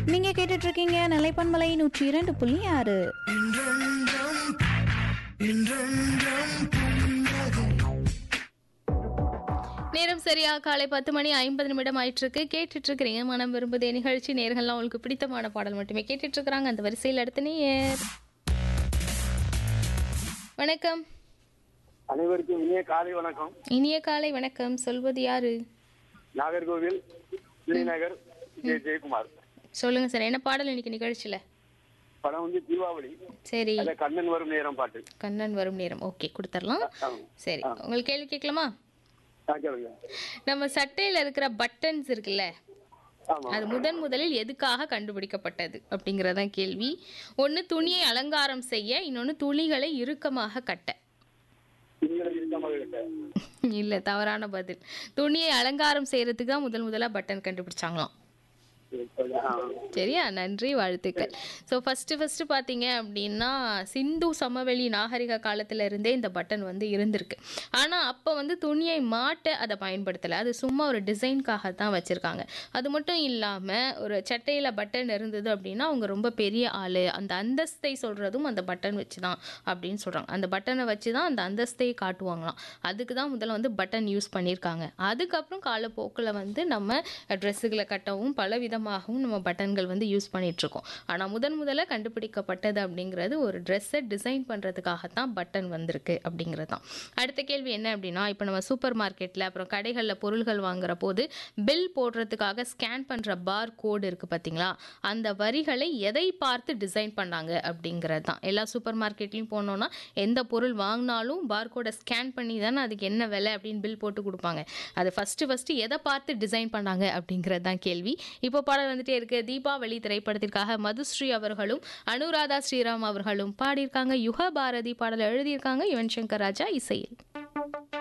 நீங்க கேட்டுட்டு இருக்கீங்க நிலைப்பன்மலை நூற்றி இரண்டு புள்ளி ஆறு நேரம் சரியா காலை பத்து மணி ஐம்பது நிமிடம் ஆயிட்டு இருக்கு கேட்டுட்டு இருக்கிறீங்க மனம் விரும்புதே நிகழ்ச்சி நேர்கள்லாம் உங்களுக்கு பிடித்தமான பாடல் மட்டுமே கேட்டுட்டு இருக்கிறாங்க அந்த வரிசையில் அடுத்த நேயர் வணக்கம் அனைவருக்கும் இனிய காலை வணக்கம் இனிய காலை வணக்கம் சொல்வது யாரு நாகர்கோவில் ஸ்ரீநகர் ஜெய ஜெயக்குமார் சொல்லுங்க சார் என்ன பாடல் இன்னைக்கு நிகழ்ச்சியில படம் வந்து தீபாவளி சரி அதுல கண்ணன் வரும் நேரம் பாட்டு கண்ணன் வரும் நேரம் ஓகே கொடுத்துடலாம் சரி உங்களுக்கு கேள்வி கேட்கலாமா ஆ, கேளுங்க நம்ம சட்டையில இருக்கிற பட்டன்ஸ் இருக்குல்ல ஆமா அது முதன் முதலில் எதுக்காக கண்டுபிடிக்கப்பட்டது அப்படிங்கறதான் கேள்வி ஒன்று துணியை அலங்காரம் செய்ய இன்னொன்று துணிகளை இறுக்கமாக கட்ட திங்களை இருக்காம கேட்டேன். இல்லை தவறான பதில் துணியை அலங்காரம் செய்யறதுக்கு தான் முதல் முதலாக பட்டன் கண்டுபிடிச்சாங்களாம் ஆ, சரியா நன்றி வாழ்த்துக்கள் ஸோ ஃபஸ்ட்டு ஃபஸ்ட்டு பார்த்தீங்க அப்படின்னா சிந்து சமவெளி நாகரிக காலத்துல இருந்தே இந்த பட்டன் வந்து இருந்திருக்கு ஆனால் அப்போ வந்து துணியை மாட்ட அதை பயன்படுத்தலை அது சும்மா ஒரு டிசைன்காக தான் வச்சுருக்காங்க அது மட்டும் இல்லாமல் ஒரு சட்டையில் பட்டன் இருந்தது அப்படின்னா அவங்க ரொம்ப பெரிய ஆள் அந்த அந்தஸ்தை சொல்கிறதும் அந்த பட்டன் வச்சு தான் அப்படின்னு சொல்கிறாங்க அந்த பட்டனை வச்சு தான் அந்த அந்தஸ்தையை காட்டுவாங்களாம் அதுக்கு தான் முதல்ல வந்து பட்டன் யூஸ் பண்ணியிருக்காங்க அதுக்கப்புறம் காலப்போக்கில் வந்து நம்ம ட்ரெஸ்ஸுகளை கட்டவும் பல விதமாகவும் நம்ம பட்டன்கள் வந்து யூஸ் பண்ணிகிட்ருக்கோம் ஆனால் முதன் முதல்ல கண்டுபிடிக்கப்பட்டது அப்படிங்கிறது ஒரு ட்ரெஸ்ஸை டிசைன் பண்ணுறதுக்காகத்தான் பட்டன் வந்திருக்கு அப்படிங்கிறது தான் அடுத்த கேள்வி என்ன அப்படின்னா இப்போ நம்ம சூப்பர் மார்க்கெட்டில் அப்புறம் கடைகளில் பொருள்கள் வாங்குற போது பில் போடுறதுக்காக ஸ்கேன் பண்ணுற பார் கோடு இருக்குது பார்த்தீங்களா அந்த வரிகளை எதை பார்த்து டிசைன் பண்ணாங்க அப்படிங்கிறது தான் எல்லா சூப்பர் மார்க்கெட்லேயும் போனோன்னா எந்த பொருள் வாங்கினாலும் பார்கோடை ஸ்கேன் பண்ணி தானே அதுக்கு என்ன விலை அப்படின்னு பில் போட்டு கொடுப்பாங்க அது ஃபஸ்ட்டு ஃபஸ்ட்டு எதை பார்த்து டிசைன் பண்ணாங்க அப்படிங்கிறது தான் கேள்வி இப்போ பாடல் வந்துட்டே இருக்கு தீபாவளி திரைப்படத்திற்காக மதுஸ்ரீ அவர்களும் அனுராதா ஸ்ரீராம் அவர்களும் பாடியிருக்காங்க யுக பாரதி பாடலை எழுதியிருக்காங்க யுவன் சங்கர் ராஜா இசையில்